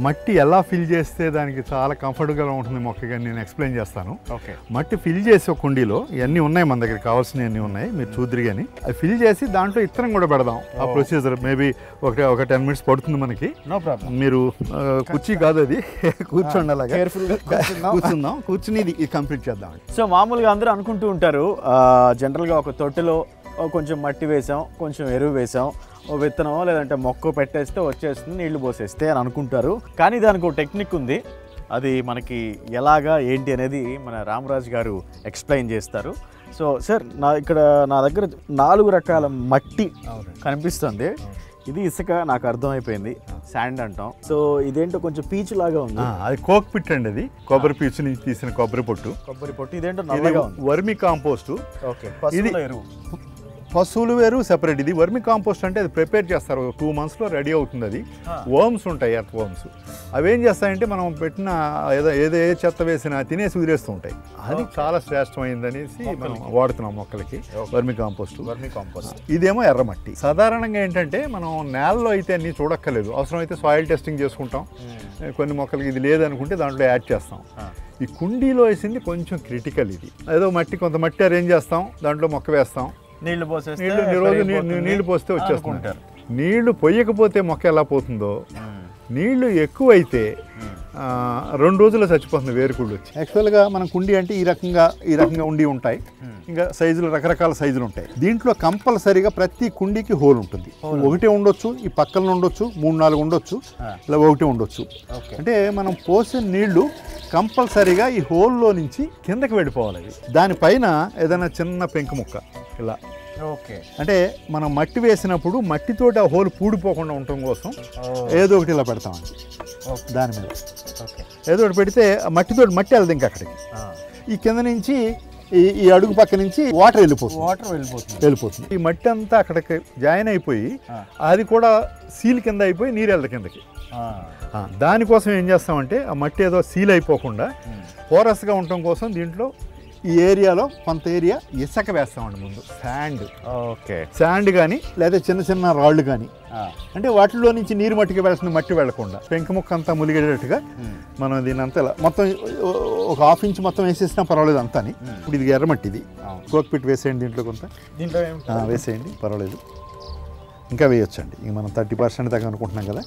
మట్టి ఎలా ఫిల్ చేస్తే దానికి చాలా కంఫర్టబుల్గా ఉంటుంది మొక్కగా నేను ఎక్స్ప్లెయిన్ చేస్తాను ఓకే మట్టి ఫిల్ చేసి ఒక కుండీలో ఇవన్నీ ఉన్నాయి మన దగ్గర కావాల్సినవి అన్నీ ఉన్నాయి మీరు చూద్దరు కానీ అది ఫిల్ చేసి దాంట్లో ఇత్తనం కూడా పెడదాం ఆ ప్రొసీజర్ మేబీ ఒక ఒక టెన్ మినిట్స్ పడుతుంది మనకి నో ప్రాబ్లం మీరు ఆ, కుర్చీ కాదు అది కూర్చోండి అలాగా కేర్ఫుల్గా కూర్చుందాం కూర్చుని ఇది ఇది కంప్లీట్ చేద్దాం సో మామూలుగా అందరూ అనుకుంటూ ఉంటారు ఆ, జనరల్గా ఒక తొట్టిలో ఓ కొంచెం మట్టి వేసాం కొంచెం ఎరువు వేసాం ఓ విత్తనం లేదంటే మొక్క పెట్టేస్తే వచ్చేస్తుంది నీళ్లు పోసేస్తే అని అనుకుంటారు కానీ దానికి ఒక టెక్నిక్ ఉంది అది మనకి ఎలాగా ఏంటి అనేది మన రామరాజు గారు ఎక్స్ప్లెయిన్ చేస్తారు సో సార్ నా ఇక్కడ నా దగ్గర నాలుగు రకాల మట్టి కనిపిస్తుంది ఇది ఇసుక నాకు అర్థమైపోయింది శాండ్ అంటాం సో ఇదేంటో కొంచెం పీచు లాగా ఉంది ఆ, అది కోక్ పిట్ అండి అది కొబ్బరి పీచు నుంచి తీసిన కొబ్బరి పొట్టు కొబ్బరి పొట్టు ఇదేంటో ఇది నల్లగా ఉంది వర్మి కాంపోస్ట్ ఓకే ఇది- పసుపుల ఎరువు పశువులు వేరు సెపరేట్ ఇది వర్మి కాంపోస్ట్ అంటే అది ప్రిపేర్ చేస్తారు టూ మంత్స్లో రెడీ అవుతుంది అది వర్మ్స్ ఉంటాయి ఎర్త్ వర్మ్స్ అవి ఏం చేస్తాయంటే మనం పెట్టిన ఏదో ఏదో ఏ చెత్త వేసినా తినేసి వదిలేస్తూ ఉంటాయి అది చాలా శ్రేష్టమైంది అనేసి మనం వాడుతున్నాం మొక్కలకి వర్మి కాంపోస్ట్ వర్మి కాంపోస్ట్ ఇదేమో ఎర్రమట్టి సాధారణంగా ఏంటంటే మనం నేలలో అయితే అన్ని చూడక్కర్లేదు అవసరమైతే సాయిల్ టెస్టింగ్ చేసుకుంటాం కొన్ని మొక్కలకి ఇది లేదనుకుంటే దాంట్లో యాడ్ చేస్తాం ఈ కుండీలో వేసింది కొంచెం క్రిటికల్ ఇది ఏదో మట్టి కొంత మట్టి అరేంజ్ చేస్తాం దాంట్లో మొక్క వేస్తాం నీళ్లు పోసేస్తే నీళ్లు ఈ రోజు నీ- పెరిగిపోతుంది నీళ్లు పోస్తే వచ్చేస్తుంటారు అనుకుంటారు. నీళ్లు పొయ్యకపోతే మొక్క ఎలా పోతుందో నీళ్లు ఎక్కువైతే ఆ, రెండు రోజుల్లో చచ్చిపోతుంది వేరుకుళ్ళు వచ్చి యాక్చువల్గా మనం కుండి అంటే ఈ రకంగా ఈ రకంగా ఉండి ఉంటాయి ఇంకా సైజులు రకరకాల సైజులు ఉంటాయి దీంట్లో కంపల్సరీగా ప్రతి కుండీకి హోల్ ఉంటుంది ఒకటే ఉండొచ్చు ఈ పక్కన ఉండొచ్చు మూడు నాలుగు ఉండొచ్చు ఇలా ఒకటే ఉండొచ్చు ఓకే అంటే మనం పోసిన నీళ్లు కంపల్సరీగా ఈ హోల్లో నుంచి కిందకి వెళ్ళిపోవాలి అవి దానిపైన ఏదైనా చిన్న పెంకు ముక్క ఇలా ఓకే అంటే మనం మట్టి వేసినప్పుడు మట్టితోటి ఆ హోల్ పూడిపోకుండా ఉండటం కోసం ఏదో ఒకటి ఇలా పెడతామండి ఓకే. దాని మీద ఓకే ఏదో ఒకటి పెడితే ఆ మట్టితోటి మట్టి వెళ్తుంది ఇంకా అక్కడికి ఈ కింద నుంచి ఈ ఈ అడుగు పక్క నుంచి వాటర్ వెళ్ళిపోతుంది వాటర్ వెళ్ళిపోతుంది వెళ్ళిపోతుంది ఈ మట్టి అంతా అక్కడికి జాయిన్ అయిపోయి ఆ. అది కూడా సీల్ కింద అయిపోయి నీరు వెళ్తుంది కిందకి ఆ. ఆ, దానికోసం ఏం చేస్తామంటే ఆ మట్టి ఏదో సీల్ అయిపోకుండా పోరస్గా ఉండటం కోసం దీంట్లో ఈ ఏరియాలో కొంత ఏరియా ఇసుక వేస్తామండి ముందు శాండ్ ఓకే శాండ్ కానీ లేదా చిన్న చిన్న రాళ్ళు కానీ ఆ. అంటే వాటిలో నుంచి నీరు మట్టికి వెళ్ళాల్సిన మట్టి వెళ్లకుండా పెంక ముక్క అంతా ములిగేటట్టుగా మనం దీని అంతా ఇలా మొత్తం ఓ- ఒక హాఫ్ ఇంచ్ మొత్తం వేసేసినా పర్వాలేదు అంతాని ఇప్పుడు ఇది ఎర్రమట్టి ఇది అవును. కోక్పిట్ వేసేయండి దీంట్లో కొంత దీంట్లో ఏం ఆ, వేసేయండి పర్వాలేదు ఇంకా వేయొచ్చండి ఇంక మనం థర్టీ పర్సెంట్ దాకా అనుకుంటున్నాం కదా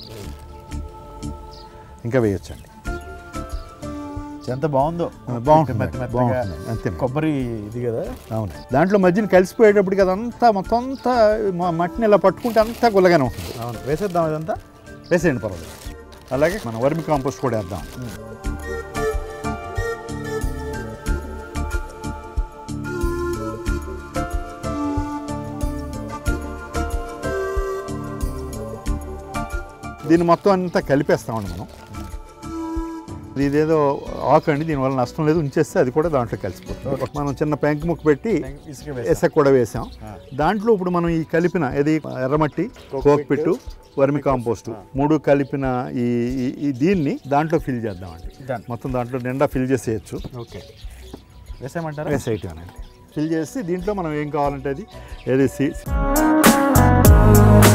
ఇంకా వేయొచ్చండి ఎంత బాగుందో ఆ, బాగుంటుంది మెత్త మెత్తగా బాగుంటుంది అంతే కొబ్బరి ఇది కదా అవును దాంట్లో మధ్యన కలిసిపోయేటప్పటికి అదంతా మొత్తం అంతా మ- మట్టిని ఇలా పట్టుకుంటే అంతా గుల్లగానే ఉంటుంది అవును వేసేద్దాం ఇదంతా వేసేయండి పర్వాలేదు అలాగే మన వర్మి కాంపోస్ట్ కూడా వేద్దాం దీన్ని మొత్తం అంతా కలిపేస్తామండి మనం ఇదేదో ఆకు అండి దీనివల్ల నష్టం లేదు ఉంచేస్తే అది కూడా దాంట్లో కలిసిపోతుంది మనం చిన్న పెంకు ముక్క పెట్టి ఇసుక వేసి ఎసక్ కూడా వేసాం దాంట్లో ఇప్పుడు మనం ఈ కలిపిన ఇది ఎర్రమట్టి కోక్పిట్టు వర్మి కాంపోస్ట్ మూడు కలిపిన ఈ ఈ- ఈ దీన్ని దాంట్లో ఫిల్ చేద్దామండి Done. మొత్తం దాంట్లో నిండా ఫిల్ చేసేయచ్చు ఓకే వేసేయమంటారా వేసేయటం ఫిల్ చేసి దీంట్లో మనం ఏం కావాలంటే అది ఏది సీ